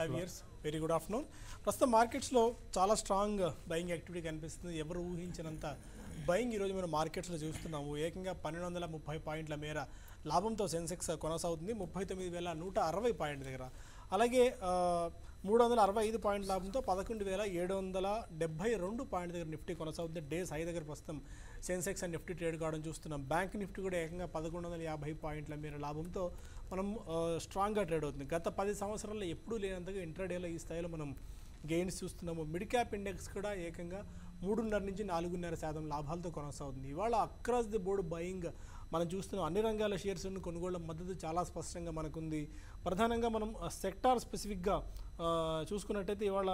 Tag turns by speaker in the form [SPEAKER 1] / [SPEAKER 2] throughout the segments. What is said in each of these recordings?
[SPEAKER 1] five years very good afternoon ప్రస్తుతం మార్కెట్స్లో చాలా స్ట్రాంగ్ బయింగ్ యాక్టివిటీ కనిపిస్తుంది ఎవరు ఊహించినంత బయింగ్ ఈరోజు మనం మార్కెట్స్లో చూస్తున్నాము ఏకంగా పన్నెండు వందల ముప్పై పాయింట్ల మేర లాభంతో సెన్సెక్స్ కొనసాగుతుంది ముప్పై తొమ్మిది వేల నూట అరవై పాయింట్ దగ్గర అలాగే ఆ, మూడు వందల అరవై ఐదు పాయింట్ లాభంతో పదకొండు వేల ఏడు వందల డెబ్బై రెండు పాయింట్ దగ్గర నిఫ్టీ కొనసాగుతుంది డేస్ హై దగ్గర ప్రస్తుతం సెన్సెక్స్ అండ్ నిఫ్టీ ట్రేడ్ కావడం చూస్తున్నాం బ్యాంక్ నిఫ్టీ కూడా ఏకంగా పదకొండు వందల యాభై పాయింట్ల మేర లాభంతో మనం ఆ, స్ట్రాంగ్గా ట్రేడ్ అవుతుంది గత పది సంవత్సరాల్లో ఎప్పుడూ లేనంతగా ఇంట్రాడేలో ఈ స్థాయిలో మనం గెయిన్స్ చూస్తున్నాము మిడ్ క్యాప్ ఇండెక్స్ కూడా ఏకంగా మూడున్నర నుంచి నాలుగున్నర శాతం లాభాలతో కొనసాగుతుంది ఇవాళ అక్రాస్ ది బోర్డు బయింగ్ మనం చూస్తున్నాం అన్ని రంగాల షేర్స్ కొనుగోళ్ల మద్దతు చాలా స్పష్టంగా మనకుంది ప్రధానంగా మనం సెక్టార్ స్పెసిఫిక్గా చూసుకున్నట్టయితే ఇవాళ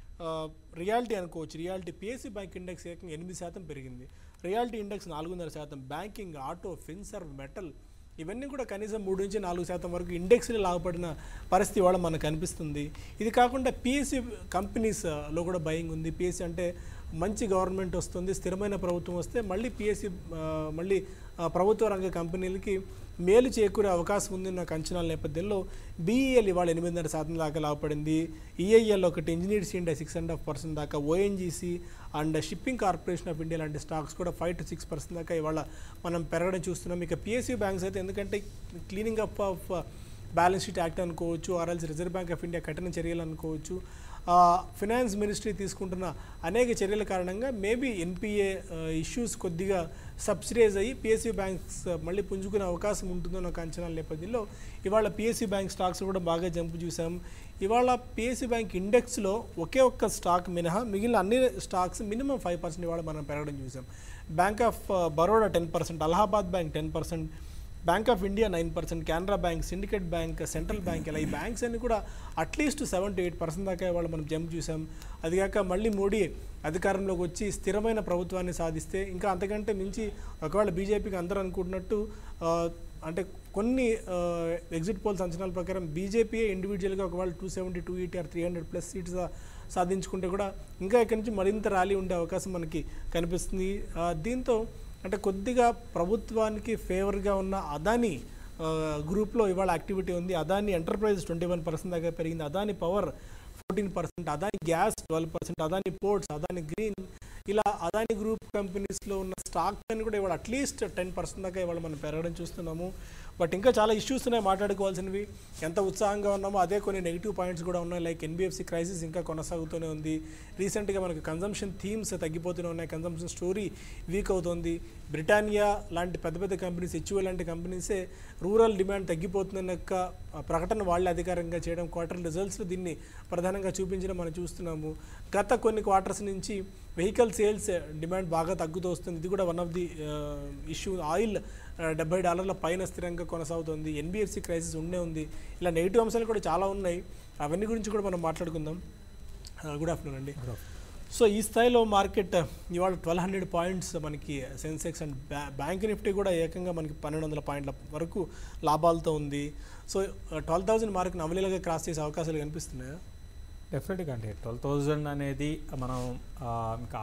[SPEAKER 1] రియాలిటీ అనుకోవచ్చు రియాలిటీ పిఎస్సి బ్యాంక్ ఇండెక్స్ ఏకంగా ఎనిమిది శాతం పెరిగింది రియాలిటీ ఇండెక్స్ నాలుగున్నర శాతం బ్యాంకింగ్ ఆటో ఫిన్సర్వ్ మెటల్ ఇవన్నీ కూడా కనీసం మూడు నుంచి నాలుగు శాతం వరకు ఇండెక్స్లో లాభపడిన పరిస్థితి ఇవాళ మనకు కనిపిస్తుంది ఇది కాకుండా పిఎస్సి కంపెనీస్లో కూడా బయింగ్ ఉంది పిఎస్సి అంటే మంచి గవర్నమెంట్ వస్తుంది స్థిరమైన ప్రభుత్వం వస్తే మళ్ళీ పిఎస్సి మళ్ళీ ఆ, ప్రభుత్వ రంగ కంపెనీలకి మేలు చేకూరే అవకాశం ఉంది నాకు అంచనాల నేపథ్యంలో బీఈఎల్ ఇవాళ ఎనిమిదిన్నర శాతం దాకా లాభపడింది ఈఐఎల్ ఒకటి engineers India six and half percent దాకా ONGC and shipping corporation of India లాంటి స్టాక్స్ కూడా ఫైవ్ టు సిక్స్ పర్సెంట్ దాకా ఇవాళ మనం పెరగడం చూస్తున్నాం ఇక పిఎస్యూ బ్యాంక్స్ అయితే ఎందుకంటే cleaning up of balance sheet act అనుకోవచ్చు ఆర్ఎల్స్ రిజర్వ్ బ్యాంక్ ఆఫ్ ఇండియా కఠిన చర్యలు అనుకోవచ్చు ఆ, ఫినాన్స్ మినిస్ట్రీ తీసుకుంటున్న అనేక చర్యల కారణంగా మేబీ ఎన్పిఏ ఇష్యూస్ కొద్దిగా సబ్సిడైజ్ అయ్యి పిఎస్యూ బ్యాంక్స్ మళ్ళీ పుంజుకునే అవకాశం ఉంటుందో ఒక అంచనాల నేపథ్యంలో ఇవాళ పిఎస్యూ బ్యాంక్ స్టాక్స్ కూడా బాగా జంపు చూసాం ఇవాళ పిఎస్యూ బ్యాంక్ ఇండెక్స్లో ఒకే ఒక్క స్టాక్ మినహా మిగిలిన అన్ని స్టాక్స్ మినిమం ఫైవ్ పర్సెంట్ ఇవాళ మనం పెరగడం చూసాం bank of Baroda ten percent Allahabad bank ten percent bank of India nine percent Canara bank Syndicate bank central bank ఇలా ఈ బ్యాంక్స్ అన్ని కూడా at least seven to eight percent దాకా వాళ్ళు మనం జంప్ చూసాం అదిగాక మళ్ళీ మోడీ అధికారంలోకి వచ్చి స్థిరమైన ప్రభుత్వాన్ని సాధిస్తే ఇంకా అంతకంటే మించి ఒకవేళ బీజేపీకి అందరూ అనుకుంటున్నట్టు ఆ, అంటే కొన్ని ఎగ్జిట్ పోల్స్ అంచనాల ప్రకారం బీజేపీ ఇండివిజువల్గా ఒకవేళ two seventy two eighty or three hundred plus seats సాధించుకుంటే కూడా ఇంకా ఇక్కడి నుంచి మరింత ర్యాలీ ఉండే అవకాశం మనకి కనిపిస్తుంది ఆ, దీంతో అంటే కొద్దిగా ప్రభుత్వానికి ఫేవర్గా ఉన్న అదాని ఆ, గ్రూప్లో ఇవాళ యాక్టివిటీ ఉంది Adani enterprise twenty one percent దాకా పెరిగింది Adani power fourteen percent Adani gas twelve percent Adani ports Adani green ఇలా అదాని గ్రూప్ కంపెనీస్లో ఉన్న స్టాక్ అని కూడా ఇవాళ అట్లీస్ట్ టెన్ పర్సెంట్ దాకా ఇవాళ మనం పెరగడం చూస్తున్నాము బట్ ఇంకా చాలా ఇష్యూస్ ఉన్నాయి మాట్లాడుకోవాల్సినవి ఎంత ఉత్సాహంగా ఉన్నామో అదే కొన్ని నెగిటివ్ పాయింట్స్ కూడా ఉన్నాయి లైక్ ఎన్బిఎఫ్సి క్రైసిస్ ఇంకా కొనసాగుతూనే ఉంది రీసెంట్గా మనకు కన్జంప్షన్ థీమ్స్ తగ్గిపోతూనే ఉన్నాయి కన్జంప్షన్ స్టోరీ వీక్ అవుతుంది బ్రిటానియా లాంటి పెద్ద పెద్ద కంపెనీస్ హెచ్ఓ లాంటి కంపెనీసే రూరల్ డిమాండ్ తగ్గిపోతుందన్న యొక్క ఆ, ప్రకటన వాళ్ళే అధికారంగా చేయడం క్వార్టర్ రిజల్ట్స్లో దీన్ని ప్రధానంగా చూపించడం మనం చూస్తున్నాము గత కొన్ని క్వార్టర్స్ నుంచి వెహికల్ సేల్స్ డిమాండ్ బాగా తగ్గుతూ వస్తుంది ఇది కూడా one of the issue oil డెబ్బై డాలర్ల పైన స్థిరంగా కొనసాగుతుంది ఎన్బిఎఫ్సి క్రైసిస్ ఉండే ఉంది ఇలా నెగిటివ్ అంశాలు కూడా చాలా ఉన్నాయి అవన్నీ గురించి కూడా మనం మాట్లాడుకుందాం గుడ్ ఆఫ్టర్నూన్ అండి సో ఈ స్థాయిలో మార్కెట్ ఇవాళ ట్వెల్వ్ హండ్రెడ్ పాయింట్స్ మనకి సెన్సెక్స్ అండ్ బ్యా బ్యాంక్ నిఫ్టీ కూడా ఏకంగా మనకి పన్నెండు వందల పాయింట్ల వరకు లాభాలతో ఉంది సో ట్వెల్వ్ థౌసండ్ మార్క్ని అవలీలగా క్రాస్ చేసే అవకాశాలు కనిపిస్తున్నాయా
[SPEAKER 2] డెఫినెట్గా అంటే ట్వెల్వ్ థౌజండ్ అనేది మనం ఆ, ఇంకా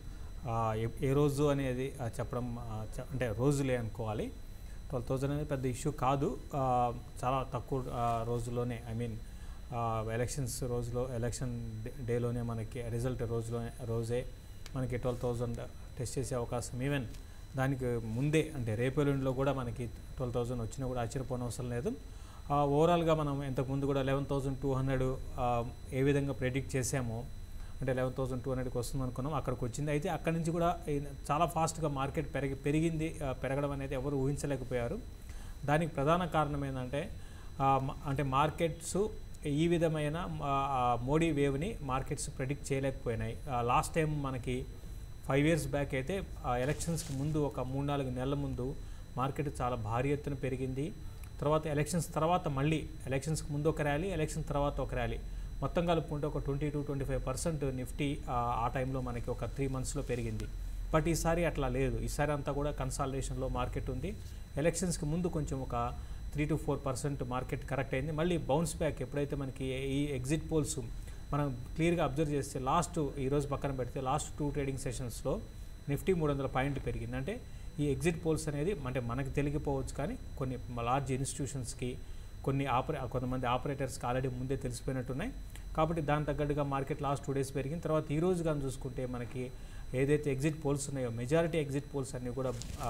[SPEAKER 2] ఆ, ఏ- ఏ రోజు అనేది ఆ, చెప్పడం ఆ, చె- అంటే రోజులే అనుకోవాలి ట్వెల్వ్ థౌజండ్ అనేది పెద్ద ఇష్యూ కాదు ఆ, చాలా తక్కువ ఆ, రోజుల్లోనే ఐ మీన్ ఎలక్షన్స్ రోజులో ఎలక్షన్ డే- డేలోనే మనకి రిజల్ట్ రోజులో రోజే మనకి ట్వెల్వ్ థౌజండ్ టెస్ట్ చేసే అవకాశం ఈవెన్ దానికి ముందే అంటే రేపెల్లుండిలో కూడా మనకి ట్వెల్వ్ థౌజండ్ వచ్చినా కూడా ఆశ్చర్యపోనవసరం లేదు ఆ, ఓవరాల్గా మనం ఇంతకుముందు కూడా లెవెన్ థౌజండ్ టూ హండ్రెడ్ ఏ విధంగా ప్రెడిక్ట్ చేసామో అంటే లెవెన్ థౌసండ్ టూ హండ్రెడ్కి వస్తుంది అనుకున్నాం అక్కడికి వచ్చింది అయితే అక్కడి నుంచి కూడా ఈ చాలా ఫాస్ట్గా మార్కెట్ పెరిగి పెరిగింది ఆ, పెరగడం అనేది ఎవరు ఊహించలేకపోయారు దానికి ప్రధాన కారణం ఏంటంటే ఆ, మ- అంటే మార్కెట్స్ ఈ విధమైన ఆ, ఆ, మోడీ వేవ్ని మార్కెట్స్ ప్రెడిక్ట్ చేయలేకపోయినాయి లాస్ట్ టైం మనకి ఫైవ్ ఇయర్స్ బ్యాక్ అయితే ఆ ఎలక్షన్స్కి ముందు ఒక మూడు నాలుగు నెలల ముందు మార్కెట్ చాలా భారీ ఎత్తున పెరిగింది తర్వాత ఎలక్షన్స్ తర్వాత మళ్ళీ ఎలక్షన్స్కి ముందు ఒక ర్యాలీ ఎలక్షన్ తర్వాత ఒక ర్యాలీ మొత్తం కలుపుకుంటే ఒక twenty to twenty five percent Nifty ఆ, ఆ టైంలో మనకి ఒక త్రీ మంత్స్లో పెరిగింది బట్ ఈసారి అట్లా లేదు ఈసారి అంతా కూడా కన్సాలిడేషన్లో మార్కెట్ ఉంది ఎలక్షన్స్కి ముందు కొంచెం ఒక three to four percent market correct అయింది మళ్ళీ బౌన్స్ బ్యాక్ ఎప్పుడైతే మనకి ఈ ఎగ్జిట్ పోల్స్ మనం క్లియర్గా అబ్జర్వ్ చేస్తే లాస్ట్ ఈరోజు పక్కన పెడితే లాస్ట్ టూ ట్రేడింగ్ సెషన్స్లో నిఫ్టీ మూడు వందల పాయింట్ పెరిగింది అంటే ఈ ఎగ్జిట్ పోల్స్ అనేది అంటే మనకి తెలియకపోవచ్చు కానీ కొన్ని లార్జ్ ఇన్స్టిట్యూషన్స్కి కొన్ని ఆపరే కొంతమంది ఆపరేటర్స్కి ఆల్రెడీ ముందే తెలిసిపోయినట్టున్నాయి కాబట్టి దాని తగ్గట్టుగా మార్కెట్ లాస్ట్ టూ డేస్ పెరిగింది తర్వాత ఈ రోజు కానీ చూసుకుంటే మనకి ఏదైతే ఎగ్జిట్ పోల్స్ ఉన్నాయో మెజారిటీ ఎగ్జిట్ పోల్స్ అన్నీ కూడా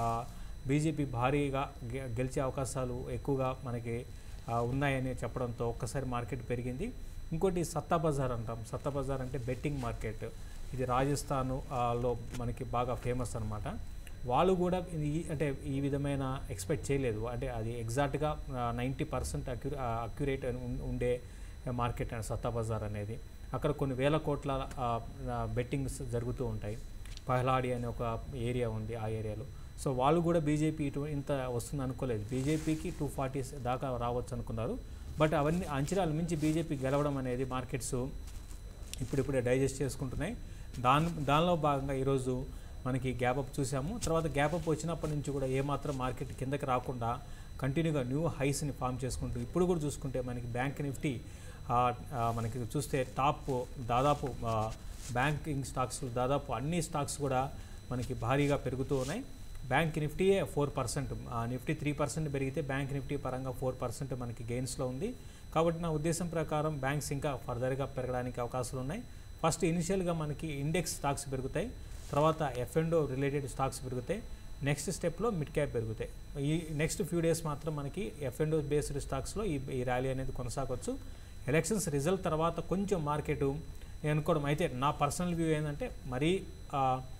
[SPEAKER 2] బీజేపీ భారీగా గె- గెలిచే అవకాశాలు ఎక్కువగా మనకి ఆ, ఉన్నాయని చెప్పడంతో ఒక్కసారి మార్కెట్ పెరిగింది ఇంకోటి సత్తా బజార్ అంటాం సత్తా బజార్ అంటే బెట్టింగ్ మార్కెట్ ఇది రాజస్థాన్ ఆ, లో మనకి బాగా ఫేమస్ అనమాట వాళ్ళు కూడా ఇది అంటే ఈ విధమైన ఎక్స్పెక్ట్ చేయలేదు అంటే అది ఎగ్జాక్ట్గా నైంటీ పర్సెంట్ అక్యూ అక్యురేట్ ఉండే మార్కెట్ అండ్ సత్తా బజార్ అనేది అక్కడ కొన్ని వేల కోట్ల బెట్టింగ్స్ జరుగుతూ ఉంటాయి పహలాడి అనే ఒక ఏరియా ఉంది ఆ ఏరియాలో సో వాళ్ళు కూడా బీజేపీ ఇటు ఇంత వస్తుంది అనుకోలేదు బీజేపీకి టూ ఫార్టీ దాకా రావచ్చు అనుకున్నారు బట్ అవన్నీ అంచనాలు మించి బీజేపీ గెలవడం అనేది మార్కెట్స్ ఇప్పుడిప్పుడే డైజెస్ట్ చేసుకుంటున్నాయి దాని దానిలో భాగంగా ఈరోజు మనకి గ్యాప్ అప్ చూసాము తర్వాత గ్యాప్ అప్ వచ్చినప్పటి నుంచి కూడా ఏమాత్రం మార్కెట్ కిందకి రాకుండా కంటిన్యూగా న్యూ హైస్ని ఫామ్ చేసుకుంటూ ఇప్పుడు కూడా చూసుకుంటే మనకి బ్యాంక్ నిఫ్టీ ఆ, ఆ, మనకి చూస్తే టాప్ దాదాపు ఆ, బ్యాంకింగ్ స్టాక్స్ దాదాపు అన్ని స్టాక్స్ కూడా మనకి భారీగా పెరుగుతూ ఉన్నాయి బ్యాంక్ నిఫ్టీయే four percent Nifty three percent పెరిగితే బ్యాంక్ నిఫ్టీ పరంగా ఫోర్ పర్సెంట్ మనకి గెయిన్స్లో ఉంది కాబట్టి నా ఉద్దేశం ప్రకారం బ్యాంక్స్ ఇంకా ఫర్దర్గా పెరగడానికి అవకాశాలు ఉన్నాయి ఫస్ట్ ఇనిషియల్గా మనకి ఇండెక్స్ స్టాక్స్ పెరుగుతాయి తర్వాత ఎఫ్ అండ్ రిలేటెడ్ స్టాక్స్ పెరుగుతాయి నెక్స్ట్ స్టెప్లో మిడ్ క్యాప్ పెరుగుతాయి ఈ నెక్స్ట్ ఫ్యూ డేస్ మాత్రం మనకి ఎఫ్ అండ్ బేస్డ్ స్టాక్స్లో ఈ ఈ ర్యాలీ అనేది కొనసాగవచ్చు ఎలక్షన్స్ రిజల్ట్ తర్వాత కొంచెం మార్కెట్ నేను అనుకోవడం అయితే నా పర్సనల్ వ్యూ ఏంటంటే మరీ ఆ,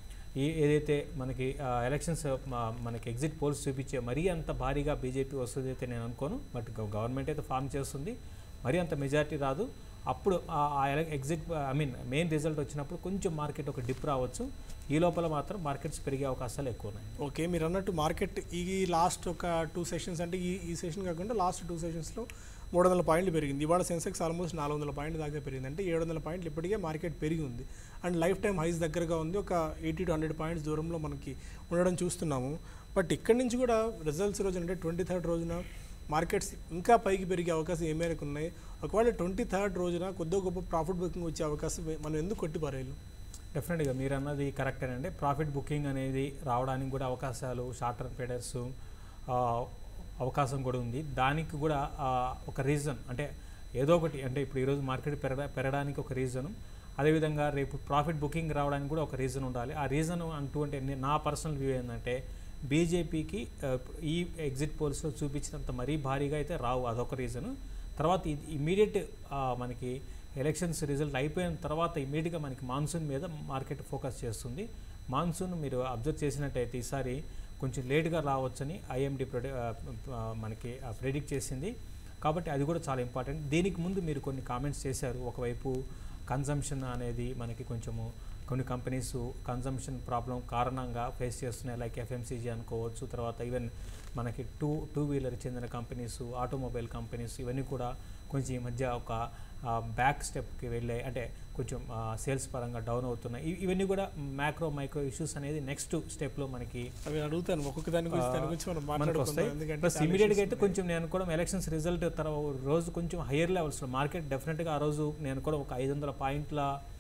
[SPEAKER 2] ఈ ఏదైతే మనకి ఆ, ఎలక్షన్స్ మ- మనకి ఎగ్జిట్ పోల్స్ చూపించే మరీ అంత భారీగా బీజేపీ వస్తుంది అయితే నేను అనుకోను బట్ గవ- గవర్నమెంట్ అయితే ఫామ్ చేస్తుంది మరీ అంత మెజారిటీ రాదు అప్పుడు ఆ- ఆ ఎల- exit I mean main result వచ్చినప్పుడు కొంచెం మార్కెట్ ఒక డిప్ రావచ్చు ఈ లోపల మాత్రం మార్కెట్స్ పెరిగే అవకాశాలు ఎక్కువ ఉన్నాయి
[SPEAKER 1] ఓకే మీరు అన్నట్టు మార్కెట్ ఈ లాస్ట్ ఒక టూ సెషన్స్ అంటే ఈ ఈ సెషన్ కాకుండా లాస్ట్ టూ సెషన్స్లో మూడు వందల పాయింట్లు పెరిగింది ఇవాళ సెన్సెక్స్ ఆల్మోస్ట్ నాలుగు వందల పాయింట్లు దాకా పెరిగింది అంటే ఏడు వందల పాయింట్లు ఇప్పటికే మార్కెట్ పెరిగి ఉంది అండ్ లైఫ్ టైం హైస్ దగ్గరగా ఉంది ఒక ఎయిటీ టు హండ్రెడ్ పాయింట్స్ దూరంలో మనకి ఉండడం చూస్తున్నాము బట్ ఇక్కడి నుంచి కూడా రిజల్ట్స్ రోజు అంటే ట్వంటీ థర్డ్ రోజున మార్కెట్స్ ఇంకా పైకి పెరిగే అవకాశం ఏ మేరకు ఉన్నాయి ఒకవేళ ట్వంటీ థర్డ్ రోజున కొద్దిగా గొప్ప ప్రాఫిట్ బుకింగ్ వచ్చే అవకాశం మనం ఎందుకు కొట్టి పారేయాలి
[SPEAKER 2] డెఫినెట్గా మీరు అన్నది కరెక్టేనండి ప్రాఫిట్ బుకింగ్ అనేది రావడానికి కూడా అవకాశాలు షార్ట్ టర్మ్ ట్రేడర్స్ అవకాశం కూడా ఉంది దానికి కూడా ఆ, ఒక రీజన్ అంటే ఏదో ఒకటి అంటే ఇప్పుడు ఈరోజు మార్కెట్ పెరగ పెరగడానికి ఒక రీజను అదేవిధంగా రేపు ప్రాఫిట్ బుకింగ్ రావడానికి కూడా ఒక రీజన్ ఉండాలి ఆ రీజన్ అంటూ అంటే నే- నా పర్సనల్ వ్యూ ఏంటంటే బీజేపీకి ఈ ఎగ్జిట్ పోల్స్లో చూపించినంత మరీ భారీగా అయితే రావు అదొక రీజను తర్వాత ఇమీడియట్ మనకి ఎలక్షన్స్ రిజల్ట్ అయిపోయిన తర్వాత ఇమీడియట్గా మనకి మాన్సూన్ మీద మార్కెట్ ఫోకస్ చేస్తుంది మాన్సూన్ మీరు అబ్జర్వ్ చేసినట్టయితే ఈసారి కొంచెం లేట్గా రావచ్చని ఐఎండి ప్రొడి ఆ, ఆ, మనకి ప్రెడిక్ట్ చేసింది కాబట్టి అది కూడా చాలా ఇంపార్టెంట్ దీనికి ముందు మీరు కొన్ని కామెంట్స్ చేశారు ఒకవైపు కన్జంప్షన్ అనేది మనకి కొంచెము కొన్ని కంపెనీస్ కన్జంప్షన్ ప్రాబ్లం కారణంగా ఫేస్ చేస్తున్నాయి లైక్ ఎఫ్ఎంసీజీ అనుకోవచ్చు తర్వాత ఈవెన్ మనకి టూ టూ వీలర్ చెందిన కంపెనీస్ ఆటోమొబైల్ కంపెనీస్ ఇవన్నీ కూడా కొంచెం ఈ మధ్య ఒక బ్యాక్ స్టెప్కి వెళ్ళాయి అంటే కొంచెం సేల్స్ పరంగా డౌన్ అవుతున్నాయి ఇవి- ఇవన్నీ కూడా మ్యాక్రో మైక్రో ఇష్యూస్ అనేది నెక్స్ట్ స్టెప్లో మనకి
[SPEAKER 1] అవి అడుగుతాను ఒక్కొక్క దాని గురించి దాని గురించి మనం
[SPEAKER 2] మనకు
[SPEAKER 1] మాట్లాడుకుందాం
[SPEAKER 2] వస్తాయి
[SPEAKER 1] ఎందుకంటే
[SPEAKER 2] ప్లస్
[SPEAKER 1] చాలా
[SPEAKER 2] ఇమీడియట్గా
[SPEAKER 1] issues
[SPEAKER 2] అయితే కొంచెం నేను కూడా ఎలక్షన్స్ రిజల్ట్ తర్వాత రోజు కొంచెం హయ్యర్ లెవెల్స్లో మార్కెట్ డెఫినెట్గా ఆ రోజు నేను కూడా ఒక ఐదు వందల పాయింట్ల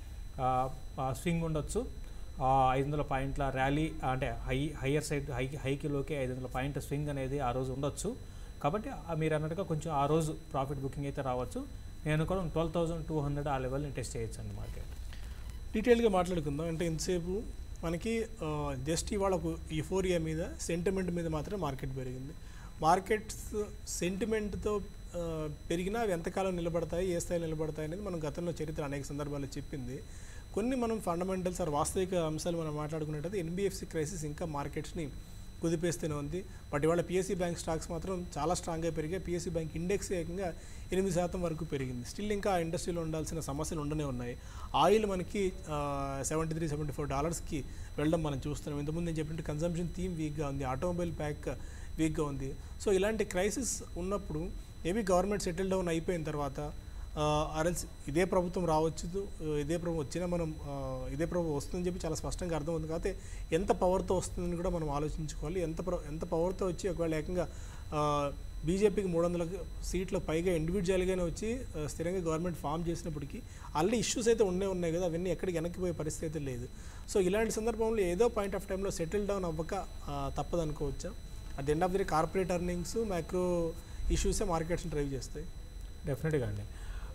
[SPEAKER 2] స్వింగ్ ఉండొచ్చు ఐదు వందల పాయింట్ల ర్యాలీ అంటే హై హయ్యర్ సైడ్ హై హైకిలోకి ఐదు వందల పాయింట్ల స్వింగ్ అనేది ఆ రోజు ఉండొచ్చు కాబట్టి ఆ మీరు అన్నట్టుగా కొంచెం ఆ రోజు ప్రాఫిట్ బుకింగ్ అయితే రావచ్చు నేను కూడా ట్వెల్వ్ థౌసండ్ టూ హండ్రెడ్ ఆ లెవెల్ని టెస్ట్ చేయొచ్చు అండి మార్కెట్
[SPEAKER 1] డీటెయిల్గా మాట్లాడుకుందాం అంటే ఇంతసేపు మనకి జస్ట్ ఇవాళ ఒక యూఫోరియా మీద సెంటిమెంట్ మీద మాత్రమే మార్కెట్ పెరిగింది మార్కెట్స్ సెంటిమెంట్తో పెరిగినా అవి ఎంతకాలం నిలబడతాయి ఏ స్థాయిలో నిలబడతాయి అనేది మనం గతంలో చరిత్ర అనేక సందర్భాల్లో చెప్పింది కొన్ని మనం ఫండమెంటల్స్ ఆర్ వాస్తవిక అంశాలు మనం మాట్లాడుకున్నట్టయితే ఎన్బిఎఫ్సి క్రైసిస్ ఇంకా మార్కెట్స్ని కుదిపేస్తూనే ఉంది బట్ ఇవాళ పిఎస్సీ బ్యాంక్ స్టాక్స్ మాత్రం చాలా స్ట్రాంగ్గా పెరిగాయి పిఎస్సీ బ్యాంక్ ఇండెక్స్ ఏకంగా ఎనిమిది శాతం వరకు పెరిగింది స్టిల్ ఇంకా ఆ ఇండస్ట్రీలో ఉండాల్సిన సమస్యలు ఉండనే ఉన్నాయి ఆయిల్ మనకి సెవెంటీ త్రీ సెవెంటీ ఫోర్ డాలర్స్కి వెళ్ళడం మనం చూస్తున్నాం ఇంతకుముందు నేను చెప్పినట్టు కన్సంప్షన్ థీమ్ వీక్గా ఉంది ఆటోమొబైల్ ప్యాక్ వీక్గా ఉంది సో ఇలాంటి క్రైసిస్ ఉన్నప్పుడు మేబీ గవర్నమెంట్ సెటిల్ డౌన్ అయిపోయిన తర్వాత ఆర్ఎల్స్ ఇదే ప్రభుత్వం రావచ్చు ఇదే ప్రభుత్వం వచ్చినా మనం ఆ, ఇదే ప్రభుత్వం వస్తుందని చెప్పి చాలా స్పష్టంగా అర్థమవుతుంది కాకపోతే ఎంత పవర్తో వస్తుందని కూడా మనం ఆలోచించుకోవాలి ఎంత ప్ర ఎంత పవర్తో వచ్చి ఒకవేళ ఏకంగా బీజేపీకి మూడు వందల సీట్ల పైగా ఇండివిజువల్గానే వచ్చి ఆ, స్థిరంగా గవర్నమెంట్ ఫామ్ చేసినప్పటికీ ఆల్రెడీ ఇష్యూస్ అయితే ఉండే ఉన్నాయి కదా అవన్నీ ఎక్కడికి వెనక్కిపోయే పరిస్థితి అయితే లేదు సో ఇలాంటి సందర్భంలో ఏదో పాయింట్ ఆఫ్ టైంలో సెటిల్ డౌన్ అవ్వక ఆ, తప్పదనుకోవచ్చా at the end of the corporate earnings micro ఇష్యూసే మార్కెట్స్ని డ్రైవ్ చేస్తాయి
[SPEAKER 2] డెఫినెట్గా అండి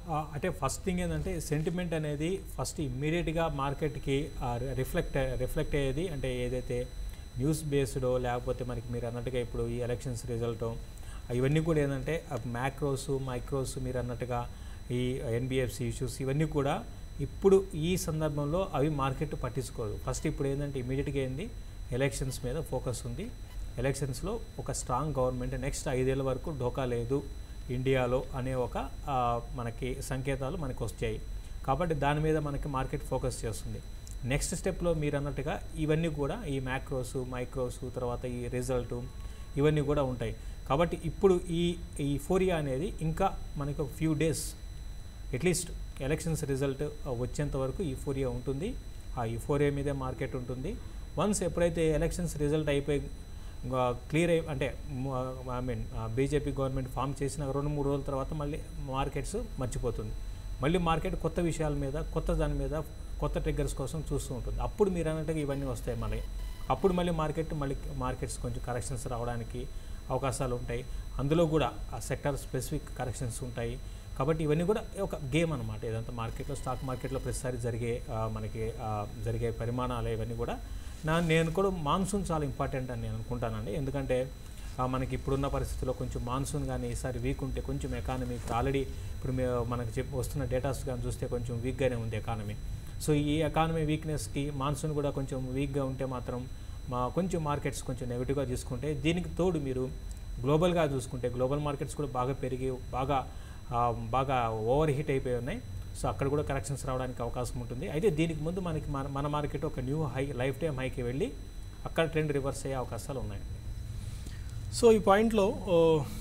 [SPEAKER 2] ఆ, అంటే ఫస్ట్ థింగ్ ఏంటంటే సెంటిమెంట్ అనేది ఫస్ట్ ఇమ్మీడియట్గా మార్కెట్కి రిఫ్లెక్ట్ రిఫ్లెక్ట్ అయ్యేది అంటే ఏదైతే న్యూస్ బేస్డో లేకపోతే మనకి మీరు అన్నట్టుగా ఇప్పుడు ఈ ఎలక్షన్స్ రిజల్ట్ ఇవన్నీ కూడా ఏంటంటే మ్యాక్రోస్ మైక్రోస్ మీరు అన్నట్టుగా ఈ ఎన్బిఎఫ్సి ఇష్యూస్ ఇవన్నీ కూడా ఇప్పుడు ఈ సందర్భంలో అవి మార్కెట్ పట్టించుకోదు ఫస్ట్ ఇప్పుడు ఏంటంటే ఇమీడియట్గా ఏంది ఎలక్షన్స్ మీద ఫోకస్ ఉంది ఎలక్షన్స్లో ఒక స్ట్రాంగ్ గవర్నమెంట్ నెక్స్ట్ ఐదేళ్ళ వరకు ఢోకా లేదు ఇండియాలో అనే ఒక ఆ, మనకి సంకేతాలు మనకు వచ్చాయి కాబట్టి దాని మీద మనకి మార్కెట్ ఫోకస్ చేస్తుంది నెక్స్ట్ స్టెప్లో మీరు అన్నట్టుగా ఇవన్నీ కూడా ఈ మ్యాక్రోస్ మైక్రోస్ తర్వాత ఈ రిజల్ట్ ఇవన్నీ కూడా ఉంటాయి కాబట్టి ఇప్పుడు ఈ ఈ ఫోరియా అనేది ఇంకా మనకి ఒక few days at least elections result వచ్చేంత వరకు ఈ ఫోరియా ఉంటుంది ఆ ఈ ఫోరియా మీదే మార్కెట్ ఉంటుంది వన్స్ ఎప్పుడైతే ఎలక్షన్స్ రిజల్ట్ అయిపోయి క్లియర్ అయి అంటే I mean BJP government form చేసిన రెండు మూడు రోజుల తర్వాత మళ్ళీ మార్కెట్స్ మర్చిపోతుంది మళ్ళీ మార్కెట్ కొత్త విషయాల మీద కొత్త దాని మీద కొత్త ట్రిగ్గర్స్ కోసం చూస్తూ ఉంటుంది అప్పుడు మీరు అన్నట్టుగా ఇవన్నీ వస్తాయి మళ్ళీ అప్పుడు మళ్ళీ మార్కెట్ మళ్ళీ మార్కెట్స్ కొంచెం కరెక్షన్స్ రావడానికి అవకాశాలు ఉంటాయి అందులో కూడా ఆ సెక్టర్ స్పెసిఫిక్ కరెక్షన్స్ ఉంటాయి కాబట్టి ఇవన్నీ కూడా ఒక గేమ్ అనమాట ఇదంతా మార్కెట్లో స్టాక్ మార్కెట్లో ప్రతిసారి జరిగే ఆ, మనకి ఆ, జరిగే పరిమాణాలు ఇవన్నీ కూడా నా నేను కూడా మాన్సూన్ చాలా ఇంపార్టెంట్ అని నేను అనుకుంటానండి ఎందుకంటే ఆ, మనకి ఇప్పుడున్న పరిస్థితుల్లో కొంచెం మాన్సూన్ కానీ ఈసారి వీక్ ఉంటే కొంచెం ఎకానమీ ఆల్రెడీ ఇప్పుడు మే మనకి చెప్పి వస్తున్న డేటాస్ కానీ చూస్తే కొంచెం వీక్గానే ఉంది ఎకానమీ సో ఈ ఎకానమీ వీక్నెస్కి మాన్సూన్ కూడా కొంచెం వీక్గా ఉంటే మాత్రం మా కొంచెం మార్కెట్స్ కొంచెం నెగిటివ్గా తీసుకుంటే దీనికి తోడు మీరు గ్లోబల్గా చూసుకుంటే గ్లోబల్ మార్కెట్స్ కూడా బాగా పెరిగి బాగా ఆ, బాగా ఓవర్ హీట్ అయిపోయి ఉన్నాయి సో అక్కడ కూడా కరెక్షన్స్ రావడానికి అవకాశం ఉంటుంది అయితే దీనికి ముందు మనకి మన మన మార్కెట్ ఒక న్యూ హై లైఫ్ టైం హైకి వెళ్ళి అక్కడ ట్రెండ్ రివర్స్ అయ్యే అవకాశాలు ఉన్నాయి
[SPEAKER 1] సో ఈ పాయింట్లో ఓ,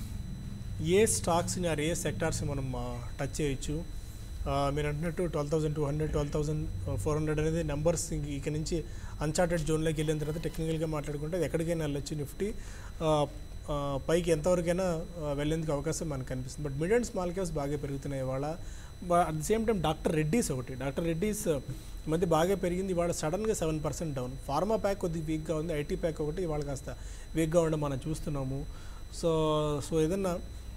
[SPEAKER 1] ఏ స్టాక్స్ని ఆర్ ఏ సెక్టార్స్ని మనం టచ్ చేయొచ్చు ఆ, మీరు అంటున్నట్టు twelve thousand two hundred twelve thousand four hundred అనేది నెంబర్స్ ఇక నుంచి అన్చార్టెడ్ జోన్లోకి వెళ్ళిన తర్వాత టెక్నికల్గా మాట్లాడుకుంటే అది ఎక్కడికైనా వెళ్ళొచ్చు నిఫ్టీ ఆ, ఆ, పైకి ఎంతవరకైనా ఆ, వెళ్ళేందుకు అవకాశం మనకు కనిపిస్తుంది but mid and small caps బాగా పెరుగుతున్నాయి ఇవాళ at the same time doctor Reddy's ఒకటి డాక్టర్ రెడ్డీస్ ఈ మధ్య బాగా పెరిగింది ఇవాళ సడన్గా seven percent down pharma pack కొద్దిగా వీక్గా ఉంది ఐటీ ప్యాక్ ఒకటి ఇవాళ కాస్త వీక్గా ఉండడం మనం చూస్తున్నాము సో సో ఏదన్నా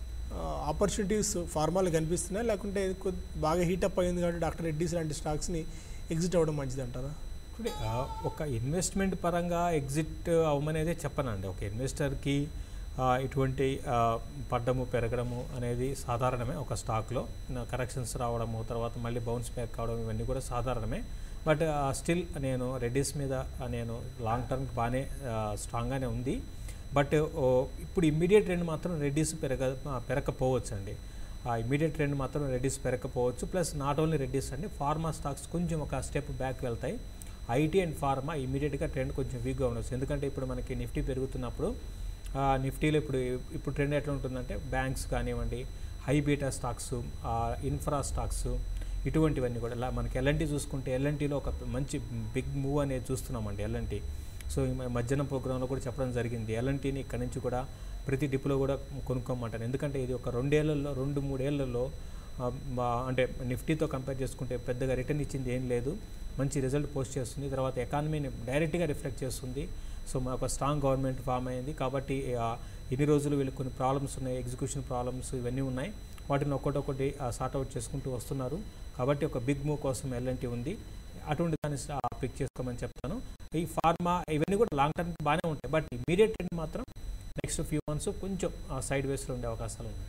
[SPEAKER 1] ఆపర్చునిటీస్ ఫార్మాలు కనిపిస్తున్నాయి లేకుంటే కొద్ది బాగా హీటప్ అయింది కాబట్టి డాక్టర్ రెడ్డీస్ లాంటి స్టాక్స్ని ఎగ్జిట్ అవ్వడం మంచిది అంటారా
[SPEAKER 2] ఇప్పుడు ఆ, ఒక ఇన్వెస్ట్మెంట్ పరంగా ఎగ్జిట్ అవ్వమనేదే చెప్పనండి ఒక ఇన్వెస్టర్కి ఆ, ఇటువంటి ఆ, పడ్డము పెరగడము అనేది సాధారణమే ఒక స్టాక్లో కరెక్షన్స్ రావడము తర్వాత మళ్ళీ బౌన్స్ బ్యాక్ కావడం ఇవన్నీ కూడా సాధారణమే బట్ స్టిల్ నేను రెడ్డిస్ మీద ఆ, నేను లాంగ్ టర్మ్కి బాగానే స్ట్రాంగ్గానే ఉంది బట్ ఓ, ఇప్పుడు ఇమ్మీడియట్ ట్రెండ్ మాత్రం రెడ్డిస్ పెరగ ఆ, పెరగకపోవచ్చు అండి ఆ ఇమీడియట్ ట్రెండ్ మాత్రం రెడ్డిస్ పెరగకపోవచ్చు ప్లస్ నాట్ ఓన్లీ రెడ్డిస్ అండి ఫార్మా స్టాక్స్ కొంచెం ఒక స్టెప్ బ్యాక్ వెళ్తాయి ఐటీ అండ్ ఫార్మా ఇమీడియట్గా ట్రెండ్ కొంచెం వీక్గా ఉండొచ్చు ఎందుకంటే ఇప్పుడు మనకి నిఫ్టీ పెరుగుతున్నప్పుడు ఆ, నిఫ్టీలో ఇప్పుడు ఇప్పుడు ట్రెండ్ ఎట్లా ఉంటుందంటే బ్యాంక్స్ కానివ్వండి high beta stocks infra stocks ఇటువంటివన్నీ కూడా ఇలా మనకి ఎల్ఎన్టీ చూసుకుంటే ఎల్ఎన్టీలో ఒక మంచి బిగ్ మూవ్ అనేది చూస్తున్నామండి ఎల్ఎన్టీ సో ఈ మ- మధ్యాహ్నం ప్రోగ్రాంలో కూడా చెప్పడం జరిగింది ఎల్ఎన్టీని ఇక్కడ నుంచి కూడా ప్రతి డిప్లో కూడా కొనుక్కోమంటారు ఎందుకంటే ఇది ఒక రెండేళ్లలో రెండు మూడేళ్లలో ఆ, బా- అంటే నిఫ్టీతో కంపేర్ చేసుకుంటే పెద్దగా రిటర్న్ ఇచ్చింది ఏం లేదు మంచి రిజల్ట్ పోస్ట్ చేస్తుంది తర్వాత ఎకానమీని డైరెక్ట్గా రిఫ్లెక్ట్ చేస్తుంది సో మాకు స్ట్రాంగ్ గవర్నమెంట్ ఫామ్ అయింది కాబట్టి ఆ, ఇన్ని రోజులు వీళ్ళకి కొన్ని ప్రాబ్లమ్స్ ఉన్నాయి ఎగ్జిక్యూషన్ ప్రాబ్లమ్స్ ఇవన్నీ ఉన్నాయి వాటిని ఒక్కొక్కటి సార్ట్అవుట్ చేసుకుంటూ వస్తున్నారు కాబట్టి ఒక బిగ్ మూవ్ కోసం ఎల్ఎన్టీ ఉంది అటువంటి దాన్ని పిక్ చేసుకోమని చెప్తాను ఈ ఫార్మా ఇవన్నీ కూడా లాంగ్ టర్మ్కి బాగానే ఉంటాయి బట్ ఇమీడియట్ ట్రెండ్ మాత్రం నెక్స్ట్ ఫ్యూ మంత్స్ కొంచెం సైడ్ వేస్లో ఉండే అవకాశాలు ఉన్నాయి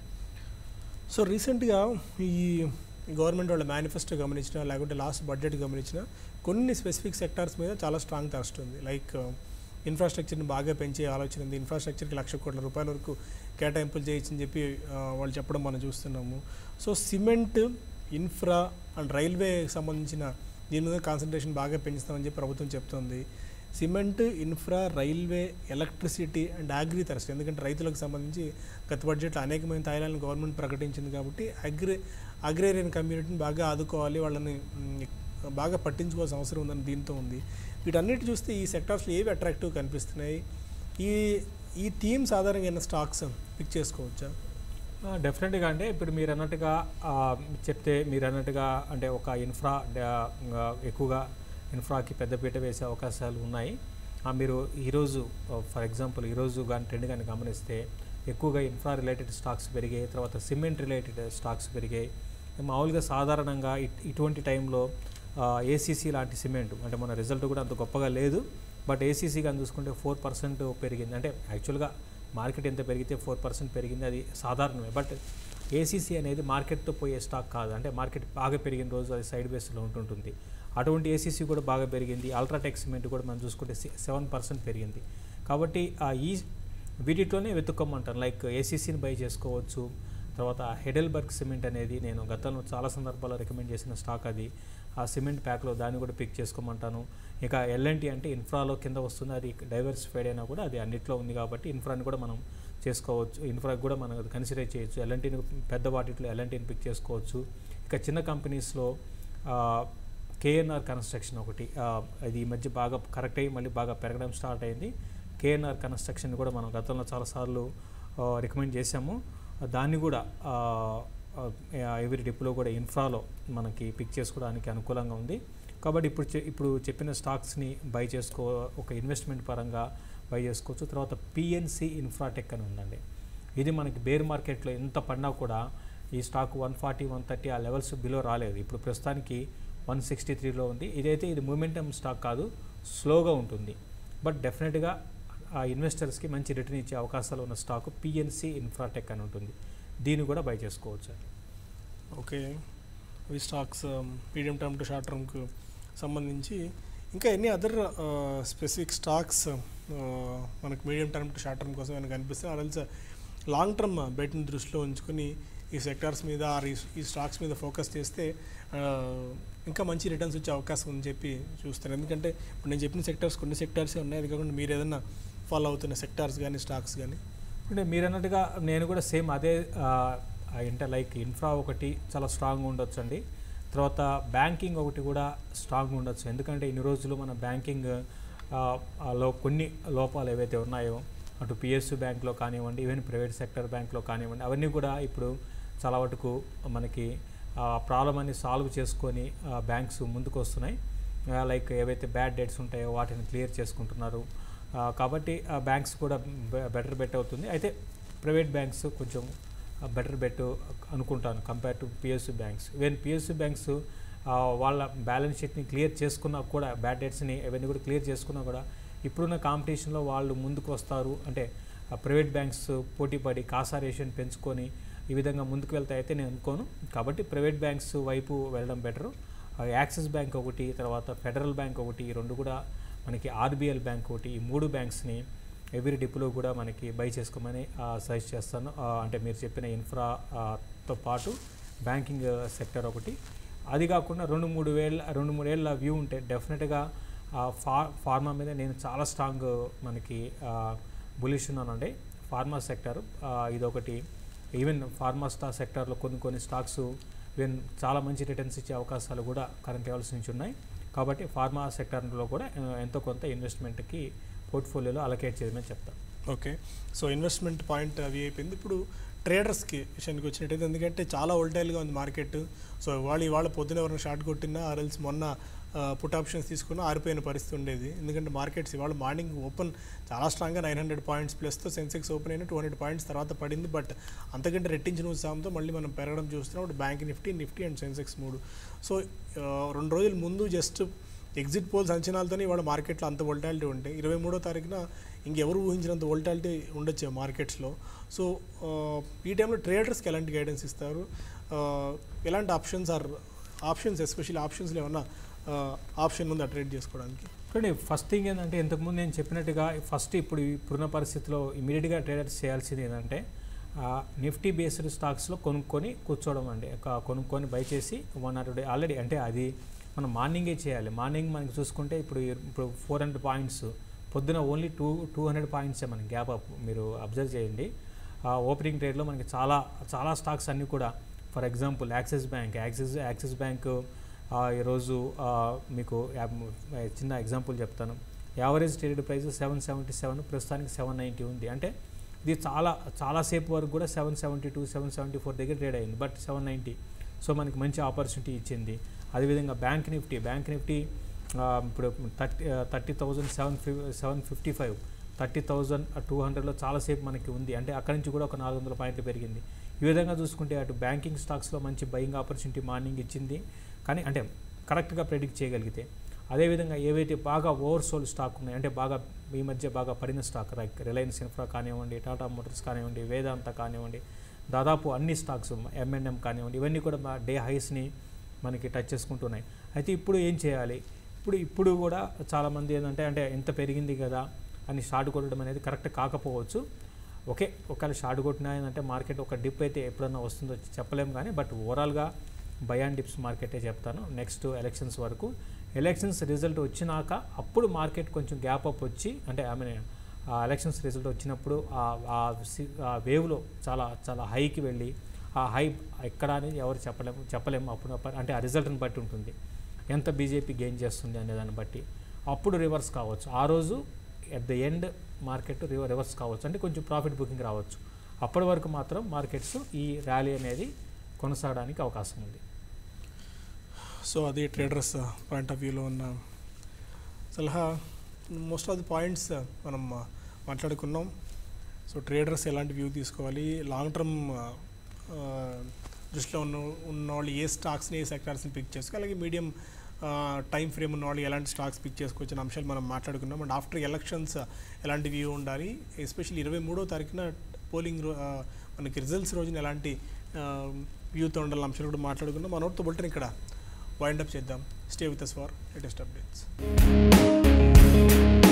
[SPEAKER 1] సో రీసెంట్గా ఈ గవర్నమెంట్ వాళ్ళ మేనిఫెస్టో గమనించిన లేకుంటే లాస్ట్ బడ్జెట్ గమనించిన కొన్ని స్పెసిఫిక్ సెక్టార్స్ మీద చాలా స్ట్రాంగ్ థర్స్ట్ ఉంది లైక్ ఇన్ఫ్రాస్ట్రక్చర్ని బాగా పెంచే ఆలోచన ఉంది ఇన్ఫ్రాస్ట్రక్చర్కి లక్ష కోట్ల రూపాయల వరకు కేటాయింపులు చేయొచ్చని చెప్పి ఆ, వాళ్ళు చెప్పడం మనం చూస్తున్నాము సో సిమెంట్ ఇన్ఫ్రా అండ్ రైల్వేకి సంబంధించిన దీని మీద కాన్సన్ట్రేషన్ బాగా పెంచుతామని చెప్పి ప్రభుత్వం చెప్తోంది cement infra railway electricity and agri thrust ఎందుకంటే రైతులకు సంబంధించి గత బడ్జెట్లో అనేకమైన తాయిలాలను గవర్నమెంట్ ప్రకటించింది కాబట్టి అగ్రి అగ్రేరియన్ కమ్యూనిటీని బాగా ఆదుకోవాలి వాళ్ళని మ్, బాగా పట్టించుకోవాల్సిన అవసరం ఉందని దీంతో ఉంది వీటన్నిటి చూస్తే ఈ సెక్టార్స్లో ఏవి అట్రాక్టివ్ కనిపిస్తున్నాయి ఈ ఈ థీమ్ సాధారణంగా ఏమైనా స్టాక్స్ పిక్ చేసుకోవచ్చా
[SPEAKER 2] డెఫినెట్గా అంటే ఇప్పుడు మీరు అన్నట్టుగా ఆ, చెప్తే మీరు అన్నట్టుగా అంటే ఒక ఇన్ఫ్రా డా- ఆ, ఎక్కువగా ఇన్ఫ్రాకి పెద్దపీట వేసే అవకాశాలు ఉన్నాయి ఆ, మీరు ఈరోజు ఫర్ ఎగ్జాంపుల్ ఈరోజు కానీ ట్రెండ్ కానీ గమనిస్తే ఎక్కువగా ఇన్ఫ్రా రిలేటెడ్ స్టాక్స్ పెరిగాయి తర్వాత సిమెంట్ రిలేటెడ్ స్టాక్స్ పెరిగాయి మామూలుగా సాధారణంగా ఇట్- ఇటువంటి టైంలో ఏసీసీ లాంటి సిమెంట్ అంటే మన రిజల్ట్ కూడా అంత గొప్పగా లేదు బట్ ఏసీసీ కానీ చూసుకుంటే ఫోర్ పర్సెంట్ పెరిగింది అంటే యాక్చువల్గా మార్కెట్ ఎంత పెరిగితే ఫోర్ పర్సెంట్ పెరిగింది అది సాధారణమే బట్ ఏసీసీ అనేది మార్కెట్తో పోయే స్టాక్ కాదు అంటే మార్కెట్ బాగా పెరిగిన రోజు అది సైడ్ బేస్లో ఉంటుంటుంది అటువంటి ఏసీసీ కూడా బాగా పెరిగింది అల్ట్రాటెక్ సిమెంట్ కూడా మనం చూసుకుంటే సెవెన్ పర్సెంట్ పెరిగింది కాబట్టి ఆ ఈ వీటితోనే వెతుక్కోమంటాను లైక్ ఏసీసీని బై చేసుకోవచ్చు తర్వాత హెడెల్బర్గ్ సిమెంట్ అనేది నేను గతంలో చాలా సందర్భాల్లో రికమెండ్ చేసిన స్టాక్ అది ఆ సిమెంట్ ప్యాక్లో దాన్ని కూడా పిక్ చేసుకోమంటాను ఇక ఎల్ఎన్టీ అంటే ఇన్ఫ్రాలో కింద వస్తుంది అది డైవర్సిఫైడ్ అయినా కూడా అది అన్నిట్లో ఉంది కాబట్టి ఇన్ఫ్రాని కూడా మనం చేసుకోవచ్చు ఇన్ఫ్రాకి కూడా మనం కన్సిడర్ చేయొచ్చు ఎల్ఎన్టీని పెద్ద వాటిలో ఎల్ఎన్టీని పిక్ చేసుకోవచ్చు ఇక చిన్న కంపెనీస్లో కేఎన్ఆర్ కన్స్ట్రక్షన్ ఒకటి ఆ, అది ఈ మధ్య బాగా కరెక్ట్ అయ్యి మళ్ళీ బాగా పెరగడం స్టార్ట్ అయింది కేఎన్ఆర్ కన్స్ట్రక్షన్ కూడా మనం గతంలో చాలాసార్లు రికమెండ్ చేశాము దాన్ని కూడా ఎవరి డిప్లో కూడా ఇన్ఫ్రాలో మనకి పిక్ చేసుకోవడానికి అనుకూలంగా ఉంది కాబట్టి ఇప్పుడు చె- ఇప్పుడు చెప్పిన స్టాక్స్ని బై చేసుకో ఒక ఇన్వెస్ట్మెంట్ పరంగా బై చేసుకోవచ్చు తర్వాత పిఎన్సి ఇన్ఫ్రాటెక్ అని ఉందండి ఇది మనకి బేర్ మార్కెట్లో ఎంత పడినా కూడా ఈ stock one forty one thirty ఆ లెవెల్స్ బిలో రాలేదు ఇప్పుడు ప్రస్తుతానికి వన్ సిక్స్టీ త్రీలో ఉంది ఇదైతే ఇది మూమెంటమ్ స్టాక్ కాదు స్లోగా ఉంటుంది బట్ డెఫినెట్గా ఆ ఇన్వెస్టర్స్కి మంచి రిటర్న్ ఇచ్చే అవకాశాలు ఉన్న స్టాక్ పిఎన్సి ఇన్ఫ్రాటెక్ అని ఉంటుంది దీన్ని కూడా బై చేసుకోవచ్చు
[SPEAKER 1] ఓకే ఈ stocks medium term to short టర్మ్కు సంబంధించి ఇంకా ఎన్ని అదర్ స్పెసిఫిక్ స్టాక్స్ మనకు medium term to short term కోసం ఏమైనా కనిపిస్తాయి అదల్స్ లాంగ్ టర్మ్ బెట్ని దృష్టిలో ఉంచుకొని ఈ సెక్టార్స్ మీద ఆర్ ఈ- ఈ స్టాక్స్ మీద ఫోకస్ చేస్తే ఆ, ఇంకా మంచి రిటర్న్స్ వచ్చే అవకాశం ఉందని చెప్పి చూస్తాను ఎందుకంటే ఇప్పుడు నేను చెప్పిన సెక్టార్స్ కొన్ని సెక్టార్సే ఉన్నాయి అది కాకుండా మీరు ఏదైనా ఫాలో అవుతున్న సెక్టార్స్ కానీ స్టాక్స్ కానీ
[SPEAKER 2] అంటే మీరు అన్నట్టుగా నేను కూడా సేమ్ అదే ఆ, అంటే లైక్ ఇన్ఫ్రా ఒకటి చాలా స్ట్రాంగ్ ఉండొచ్చు అండి తర్వాత బ్యాంకింగ్ ఒకటి కూడా స్ట్రాంగ్ ఉండొచ్చు ఎందుకంటే ఇన్ని రోజులు మన బ్యాంకింగ్ ఆ, ఆ లో కొన్ని లోపాలు ఏవైతే ఉన్నాయో అటు పిఎస్యు బ్యాంక్లో కానివ్వండి ఈవెన్ ప్రైవేట్ సెక్టర్ బ్యాంక్లో కానివ్వండి అవన్నీ కూడా ఇప్పుడు చాలా వరకు మనకి ఆ ప్రాబ్లం అన్ని సాల్వ్ చేసుకొని బ్యాంక్స్ ముందుకు వస్తున్నాయి లైక్ ఏవైతే బ్యాడ్ డేట్స్ ఉంటాయో వాటిని క్లియర్ చేసుకుంటున్నారు ఆ, కాబట్టి ఆ బ్యాంక్స్ కూడా బెటర్ బెట్ అవుతుంది అయితే ప్రైవేట్ బ్యాంక్స్ కొంచెం బెటర్ బెట్ అనుకుంటాను compare to PSU banks even PSU banks వాళ్ళ బ్యాలెన్స్ షీట్ని క్లియర్ చేసుకున్నా కూడా బ్యాడ్ డేట్స్ని ఇవన్నీ కూడా క్లియర్ చేసుకున్నా కూడా ఇప్పుడున్న కాంపిటీషన్లో వాళ్ళు ముందుకు వస్తారు అంటే ప్రైవేట్ బ్యాంక్స్ పోటీపడి కాసా రేషన్ పెంచుకొని ఈ విధంగా ముందుకు వెళ్తాయి అయితే నేను అనుకోను కాబట్టి ప్రైవేట్ బ్యాంక్స్ వైపు వెళ్ళడం బెటరు యాక్సిస్ బ్యాంక్ ఒకటి తర్వాత ఫెడరల్ బ్యాంక్ ఒకటి ఈ రెండు కూడా మనకి ఆర్బిఎల్ బ్యాంక్ ఒకటి ఈ మూడు బ్యాంక్స్ని ఎవ్రీ డిప్లో కూడా మనకి బై చేసుకోమని సజెస్ట్ చేస్తాను ఆ, అంటే మీరు చెప్పిన ఇన్ఫ్రా ఆ, తో పాటు బ్యాంకింగ్ సెక్టర్ ఒకటి అది కాకుండా రెండు మూడు వేల రెండు మూడేళ్ళ వ్యూ ఉంటే డెఫినెట్గా ఫా ఫార్మా మీద నేను చాలా స్ట్రాంగ్ మనకి బులిష్ ఉన్నానండి ఫార్మా సెక్టర్ ఇదొకటి ఈవెన్ ఫార్మా స్టా సెక్టర్లో కొన్ని కొన్ని స్టాక్స్ ఈవెన్ చాలా మంచి రిటర్న్స్ ఇచ్చే అవకాశాలు కూడా కరెంట్ లెవెల్స్ నుంచి ఉన్నాయి కాబట్టి ఫార్మా సెక్టర్లో కూడా ఆ, ఎంతో కొంత ఇన్వెస్ట్మెంట్కి పోర్ట్ఫోలియోలో అలకేట్ చేయమని చెప్తాను
[SPEAKER 1] ఓకే సో ఇన్వెస్ట్మెంట్ పాయింట్ అవి అయిపోయింది ఇప్పుడు ట్రేడర్స్కి విషయానికి వచ్చినట్టయితే ఎందుకంటే చాలా వోల్టైల్గా ఉంది మార్కెట్ సో వాళ్ళు ఇవాళ పొద్దున ఎవరైనా షార్ట్ కొట్టినా ఆర్ఎల్స్ మొన్న పుట్ ఆప్షన్స్ తీసుకున్నా ఆరిపోయిన పరిస్థితి ఉండేది ఎందుకంటే మార్కెట్స్ ఇవాళ మార్నింగ్ ఓపెన్ చాలా స్ట్రాంగ్గా నైన్ హండ్రెడ్ పాయింట్స్ ప్లస్తో సెన్సెక్స్ ఓపెన్ అయిన టూ హండ్రెడ్ పాయింట్స్ తర్వాత పడింది బట్ అంతకంటే రెట్టించిన ఉత్సాహంతో మళ్ళీ మనం పెరగడం చూస్తున్నాం ఇప్పుడు bank Nifty Nifty and Sensex మూడు సో ఆ, రెండు రోజుల ముందు జస్ట్ ఎగ్జిట్ పోల్స్ అంచనాలతోనే ఇవాళ మార్కెట్లో అంత వోల్టాలిటీ ఉంటాయి ఇరవై మూడో తారీఖున ఇంకెవరు ఊహించినంత వోల్టాలిటీ ఉండొచ్చు మార్కెట్స్లో సో ఆ, ఈ టైంలో ట్రేడర్స్కి ఎలాంటి గైడెన్స్ ఇస్తారు ఆ, ఎలాంటి ఆప్షన్స్ ఆర్ ఆప్షన్స్ ఎస్పెషల్లీ ఆప్షన్స్లో ఏమన్నా ఆప్షన్ ఉందా ట్రేడ్ చేసుకోవడానికి
[SPEAKER 2] చూడండి ఫస్ట్ థింగ్ ఏంటంటే ఇంతకుముందు నేను చెప్పినట్టుగా ఫస్ట్ ఇప్పుడు ఇప్పుడున్న పరిస్థితిలో ఇమీడియట్గా ట్రేడర్స్ చేయాల్సింది ఏంటంటే నిఫ్టీ బేస్డ్ స్టాక్స్లో కొనుక్కొని కూర్చోవడం అండి ఒక కొనుక్కొని బై చేసి వన్ ఆర్ డే ఆల్రెడీ అంటే అది మనం మార్నింగే చేయాలి మార్నింగ్ మనకి చూసుకుంటే ఇప్పుడు ఇప్పుడు ఫోర్ హండ్రెడ్ పాయింట్స్ పొద్దున ఓన్లీ టూ టూ హండ్రెడ్ పాయింట్సే మనకి గ్యాప్ అప్ మీరు అబ్జర్వ్ చేయండి ఓపెనింగ్ ట్రేడ్లో మనకి చాలా చాలా స్టాక్స్ అన్నీ కూడా for example Axis bank Axis Axis bank ఈరోజు ఆ, మీకు యా- చిన్న ఎగ్జాంపుల్ చెప్తాను average traded price seven seventy seven ప్రస్తుతానికి సెవెన్ నైంటీ ఉంది అంటే ఇది చాలా చాలాసేపు వరకు కూడా seven seventy two seven seventy four దగ్గర ట్రేడ్ అయింది బట్ సెవెన్ నైంటీ సో మనకి మంచి ఆపర్చునిటీ ఇచ్చింది అదేవిధంగా బ్యాంక్ నిఫ్టీ బ్యాంక్ నిఫ్టీ ఆ, ఇప్పుడు థర్టీ థర్టీ థౌజండ్ సెవెన్ ఫిఫ్ seven fifty five thirty thousand two హండ్రెడ్లో చాలాసేపు మనకి ఉంది అంటే అక్కడి నుంచి కూడా ఒక నాలుగు వందల పాయింట్లు పెరిగింది ఈ విధంగా చూసుకుంటే అటు బ్యాంకింగ్ స్టాక్స్లో మంచి బయింగ్ ఆపర్చునిటీ మార్నింగ్ ఇచ్చింది కానీ అంటే కరెక్ట్గా ప్రెడిక్ట్ చేయగలిగితే అదేవిధంగా ఏవైతే బాగా ఓవర్ సోల్డ్ స్టాక్ ఉన్నాయి అంటే బాగా ఈ మధ్య బాగా పడిన స్టాక్ లైక్ రిలయన్స్ ఇన్ఫ్రా కానివ్వండి టాటా మోటార్స్ కానివ్వండి వేదాంత కానివ్వండి దాదాపు అన్ని స్టాక్స్ ఎంఎన్ఎం కానివ్వండి ఇవన్నీ కూడా మా డే హైస్ని మనకి టచ్ చేసుకుంటున్నాయి అయితే ఇప్పుడు ఏం చేయాలి ఇప్పుడు ఇప్పుడు కూడా చాలామంది ఏంటంటే అంటే ఎంత పెరిగింది కదా అని షార్ట్ కొట్టడం అనేది కరెక్ట్ కాకపోవచ్చు ఓకే ఒకవేళ షార్ట్ కొట్టినా ఏంటంటే మార్కెట్ ఒక డిప్ అయితే ఎప్పుడన్నా వస్తుందో చెప్పలేం కానీ బట్ ఓవరాల్గా బై అండ్ డిప్స్ మార్కెటే చెప్తాను నెక్స్ట్ ఎలక్షన్స్ వరకు ఎలక్షన్స్ రిజల్ట్ వచ్చినాక అప్పుడు మార్కెట్ కొంచెం గ్యాప్ అప్ వచ్చి అంటే ఐ మీన్ ఆ ఎలక్షన్స్ రిజల్ట్ వచ్చినప్పుడు ఆ- ఆ సి- ఆ వేవ్లో చాలా చాలా హైకి వెళ్ళి ఆ హై ఎక్కడ అనేది ఎవరు చెప్పలేము చెప్పలేము అప్పుడు అప్పుడు- అంటే ఆ రిజల్ట్ని బట్టి ఉంటుంది ఎంత బీజేపీ గెయిన్ చేస్తుంది అనే దాన్ని బట్టి అప్పుడు రివర్స్ కావచ్చు ఆ రోజు ఎట్ ద ఎండ్ మార్కెట్ రివ రివర్స్ కావచ్చు అంటే కొంచెం ప్రాఫిట్ బుకింగ్ రావచ్చు అప్పటి వరకు మాత్రం మార్కెట్స్ ఈ ర్యాలీ అనేది కొనసాగడానికి అవకాశం ఉంది
[SPEAKER 1] సో అది ట్రేడర్స్ పాయింట్ ఆఫ్ వ్యూలో ఉన్న సలహా మోస్ట్ ఆఫ్ ది పాయింట్స్ మనం uh, మాట్లాడుకున్నాం సో ట్రేడర్స్ ఎలాంటి వ్యూ తీసుకోవాలి లాంగ్ టర్మ్ దృష్టిలో ఉన్న ఉన్న వాళ్ళు ఏ స్టాక్స్ని ఏ సెక్టార్స్ని పిక్ చేసుకోవాలి అలాగే మీడియం టైం ఫ్రేమ్ ఉన్న వాళ్ళు ఎలాంటి స్టాక్స్ పిక్ చేసుకోవచ్చిన అంశాలు మనం మాట్లాడుకున్నాం అండ్ ఆఫ్టర్ ఎలక్షన్స్ ఎలాంటి వ్యూ ఉండాలి ఎస్పెషల్లీ ఇరవై మూడో తారీఖున పోలింగ్ మనకి రిజల్ట్స్ రోజున ఎలాంటి వ్యూతో ఉండాలని అంశాలు కూడా మాట్లాడుకున్నాం మనోటితో బుల్టన్ ఇక్కడ వైండ్ అప్ చేద్దాం stay with us for latest updates